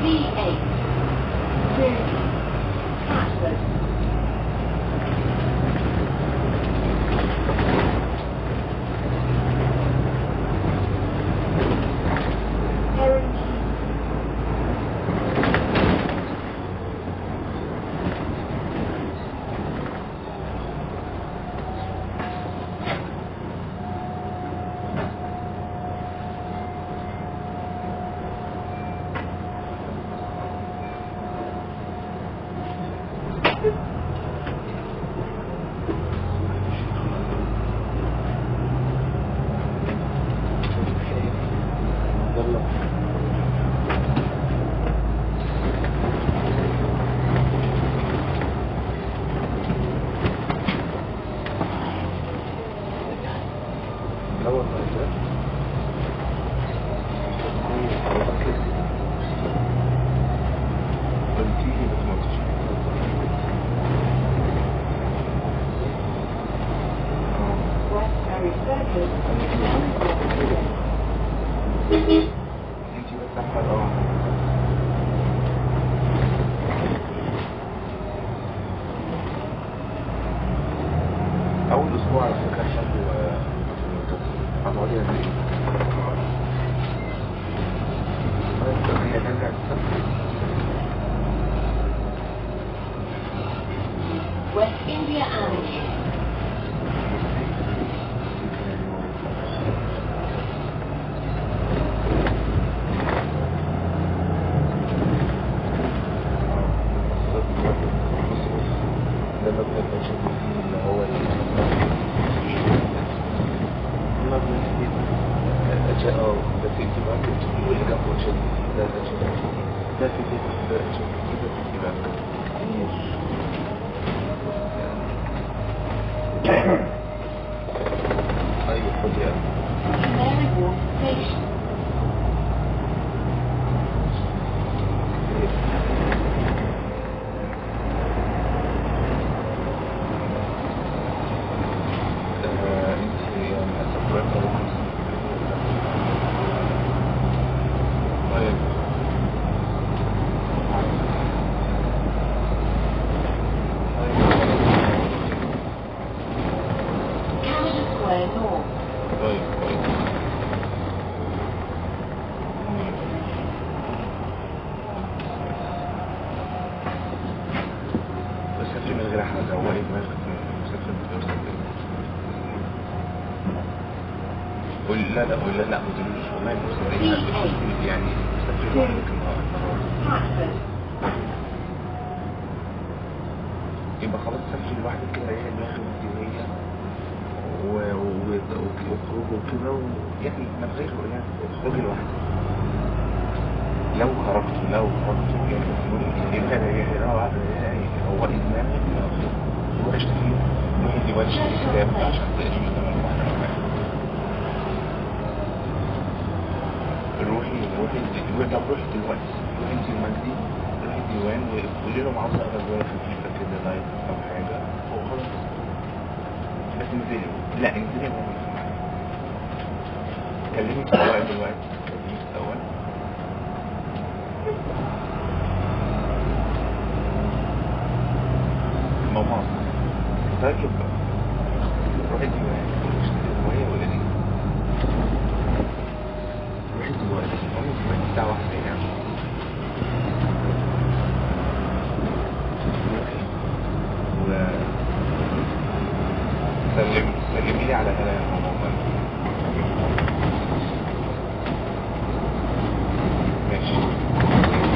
B8. Journey. Catford. Heron الأول ما يبدأ بنتيجي بس ما Westbury Circus. انت بس احمد اه اول اسبوع على فكره حلو هتقعدي قد ايه؟ طيب هي نرجع السبت West India Avenue. ده مبدأ التشبه اللي هو مبدأ جديد اه ده في سيتي ماركت واللي جنبه تشيلسي ده ده تشيلسي ده في سيتي ده تشيلسي ده سيتي ماركت ايوه خد يا Canary Wharf Station. انت للاسف رايحه طيب Canada Square North. طيب كويس بس في من غير حاجة هو ايه دماغك مسافر بتوصل قول لا لا قول لا لا ما تقولوش والله مسافرين يعني مسافرين لوحدك النهارده Catford. يبقى خلاص سافري لوحدك كده هي دماغك الدينية وخروج وكده يعني ما تغير يعني اخرجي لوحدك لو خرجت لو خرجت يعني بتقول يبقى ده يعني هو ادمان روح اشتري روح دي وجه كتاب عشان تقري قدام الواحد او حاجه روحي روحي روحي طب روحي دلوقتي روحي انت المجدي روحي الديوان وقولي لهم عاوز اقرا روايه خفيفه كده لايف او حاجه وخلاص بس انزلي لا انزلي يا ماما كلمي سواق دلوقتي كلمي سواق ماما طيب روحي دلوقتي اشتري روايه ولا ايه؟ روحي دلوقتي ماما دلوقتي الساعه واحدة يعني روحي و سلم سلمي لي على هلا يا ماما ماشي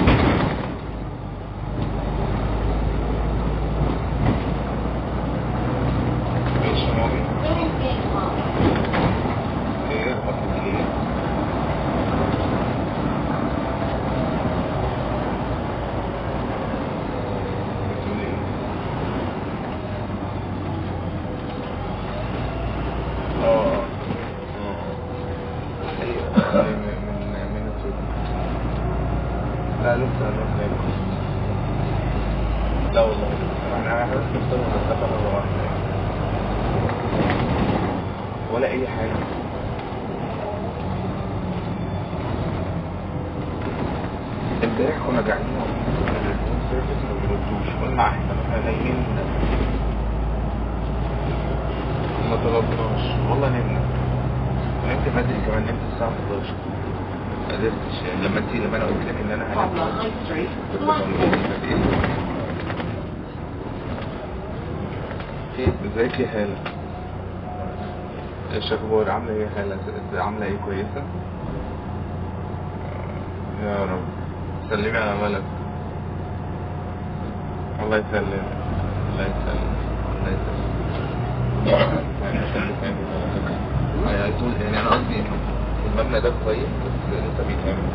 ماشي يا مامي Billingsgate Park. ايه اخبط لي ليه بتقول ايه اه اه ايوه من من من الصوت لا لسه لسه لا والله انا انا حاسس نفسي متذكر مره واحده يعني. ولا اي حاجه امبارح كنا قاعدين واقفين في الروم سيرفيس ما بيردوش قلنا احنا احنا نايمين ما طلبناش والله نمنا نمت بدري كمان نمت الساعة 11 ما قدرتش يعني لما انت لما انا قلت لك ان انا هنام Problem High Street, كنت Blackburn. بطمنك ايه ازيك يا هالة ايش اخبار عاملة ايه يا هالة عاملة ايه كويسة يا رب سلمي على ملك الله يسلمك الله يسلمك الله يسلمك يعني يخليك يعني يعني عايز أقول- يعني انا قصدي إن المبنى ده كويس بس لسه بيتعمل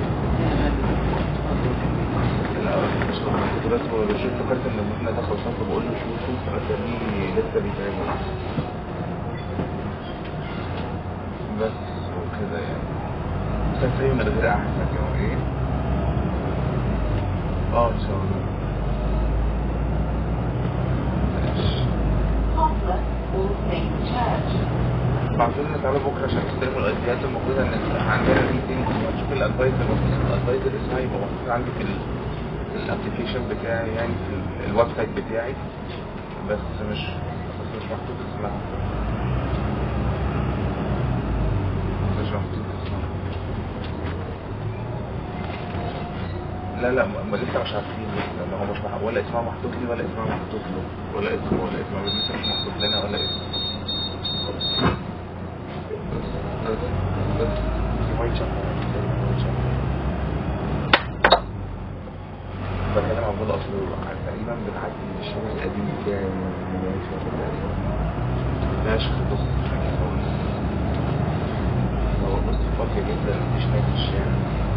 لا مش طبعا كنت بس بشوف فكرت ان المبنى ده خلصان فبقول له شوف شوف اتاريه لسه بيتعمل بس وكده يعني مسافرين من غير احسن يا ايه اه ان شاء الله ماشي Poplar, All Saints Church. بعتوا لنا تعالوا بكره عشان تستلموا الادفايس المفروض ان عندنا ميتنج نشوف الادفايس المفروض الادفايس اسمها يبقى محطوط عندي في ال- في الابلكيشن بتاعي يعني في ال- الويب سايت بتاعي بس مش بس مش محطوط اسمها مش محطوط اسمها لا لا ما ما لسه مش عارفين لسه ما هو مش مح... ولا اسمها محطوط لي ولا اسمها محطوط له ولا اسم ولا اسم لسه مش محطوط لنا ولا اسم بس بس بس وايت شامبر وايت شامبر بكلم عبد الله اصله تقريبا بتعدي من الشارع القديم بتاعي من وايت شامبر تقريبا ماشي بص خالص هو بص فاضية جدا مفيش ناس في الشارع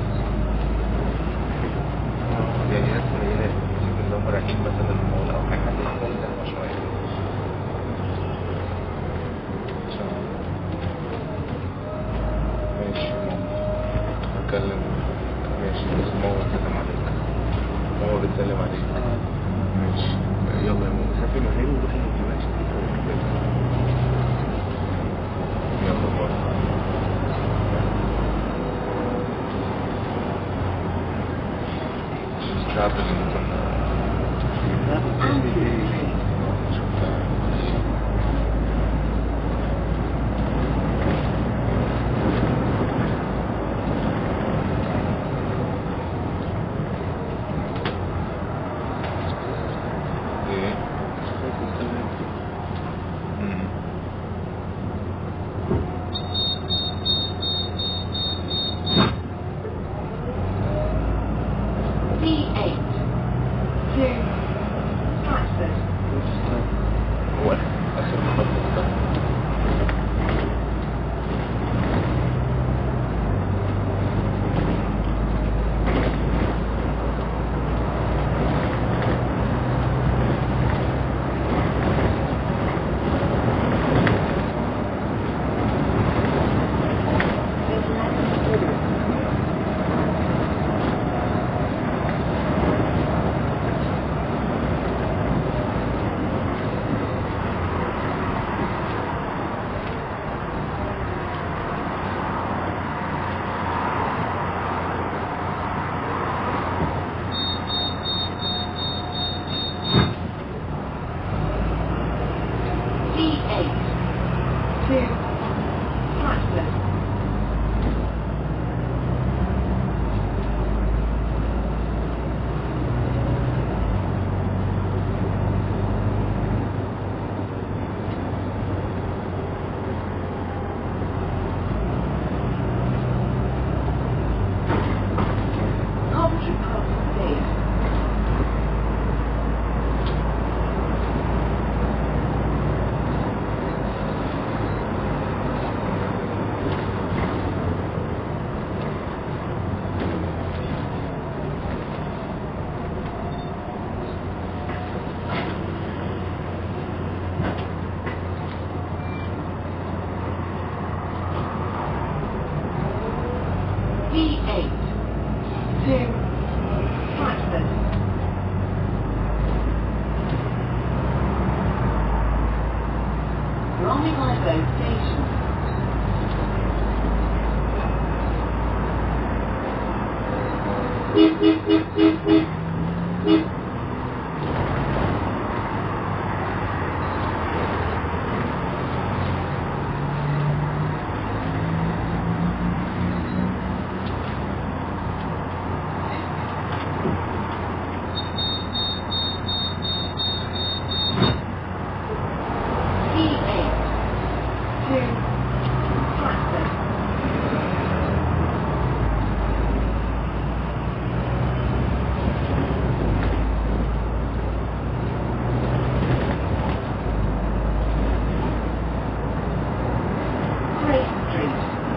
يعني ناس قليلة يمكن لو رايحين مثلا المول أو حاجة هتلاقي زحمة شوية إن شاء الله ماشي هكلم ماشي بس ماما بتسلم عليك ماما بتسلم عليك ماشي يلا يا ماما سافري من غيري وروحي دلوقتي يلا باي الشعب اللي كنا ايه مم. B8 to Stratford. هو اخر محطة ده B8 to Stratford. Coventry Cross State. B8 to Stratford. Bromley by Bow Station. C8 to Blackburn. Grace Street.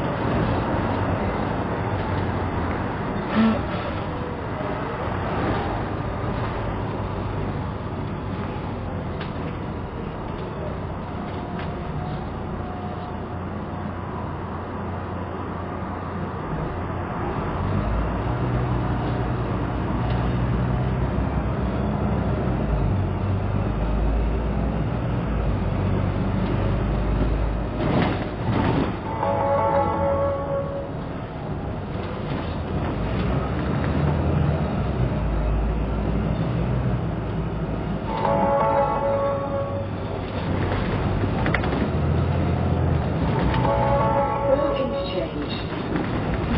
All interchange.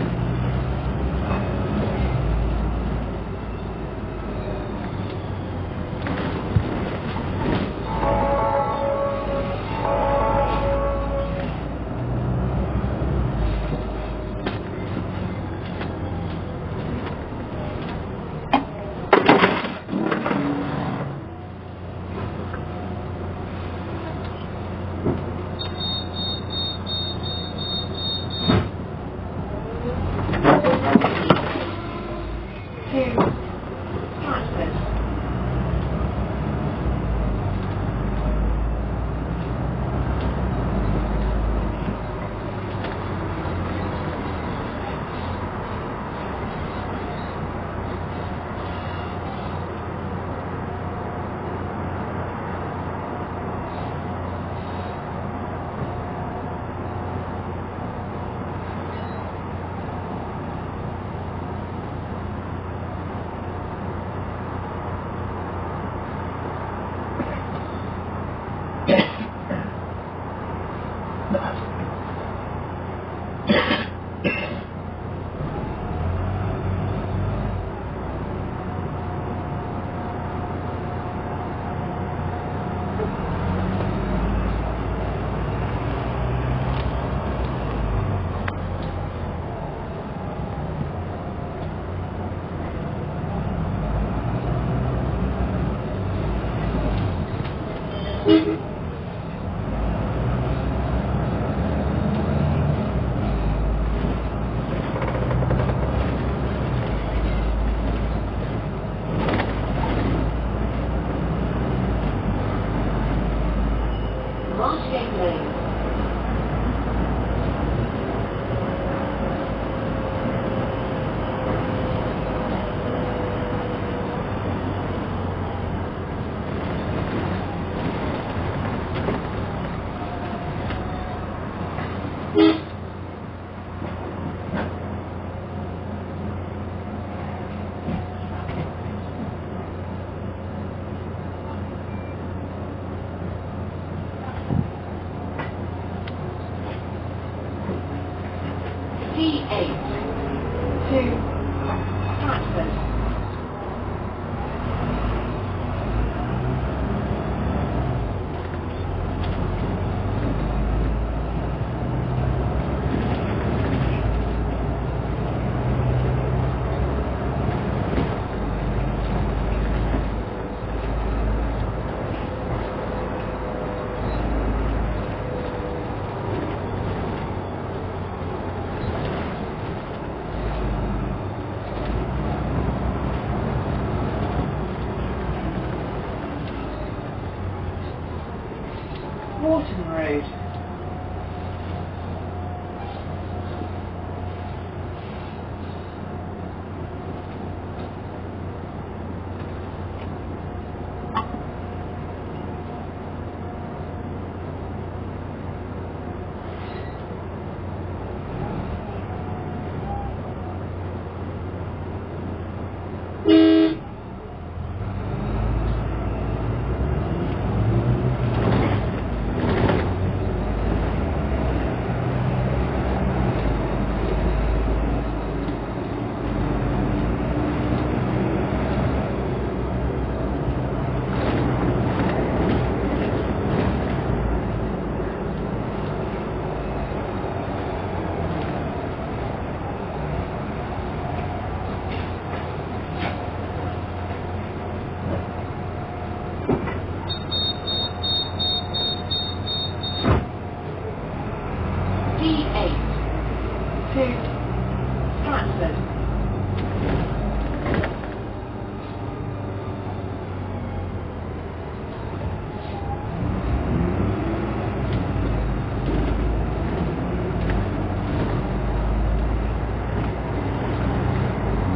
to Blackburn. Marshgate Lane. C8 to Stratford. Wharton Road.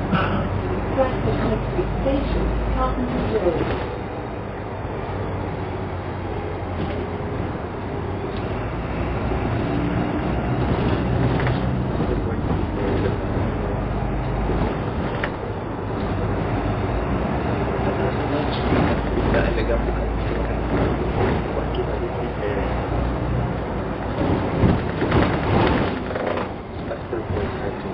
Bradford High Street Station, Carpenter's Road. لا اللي جنبه كان في كان مكتوب عليه أكثر كويس هاتو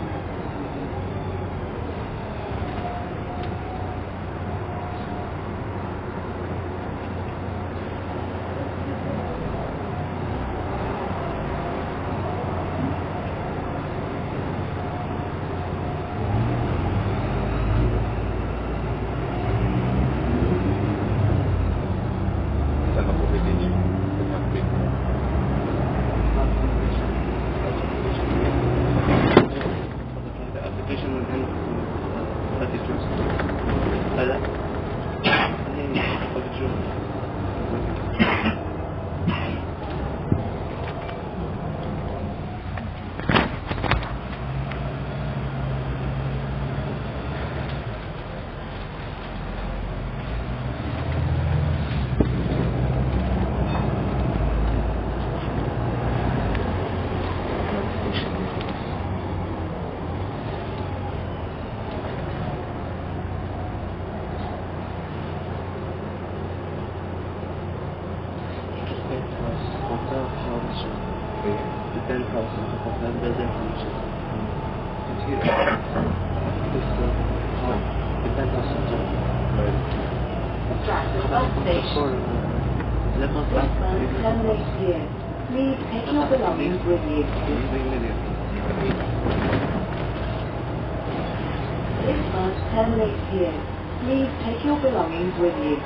استنى فوق الدنيا application من هنا ثلاثة جوز هلا ثلاثة جوز penthouse hotel house the penthouse in the hotel building house كتير this uh, oh, the penthouse hotel Stratford Bus Station. let us This ask bus terminates here. Please take your belongings with you. This bus terminates here. Please take your belongings with you.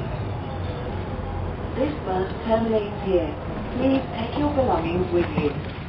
This bus terminates here. Please take your belongings with you.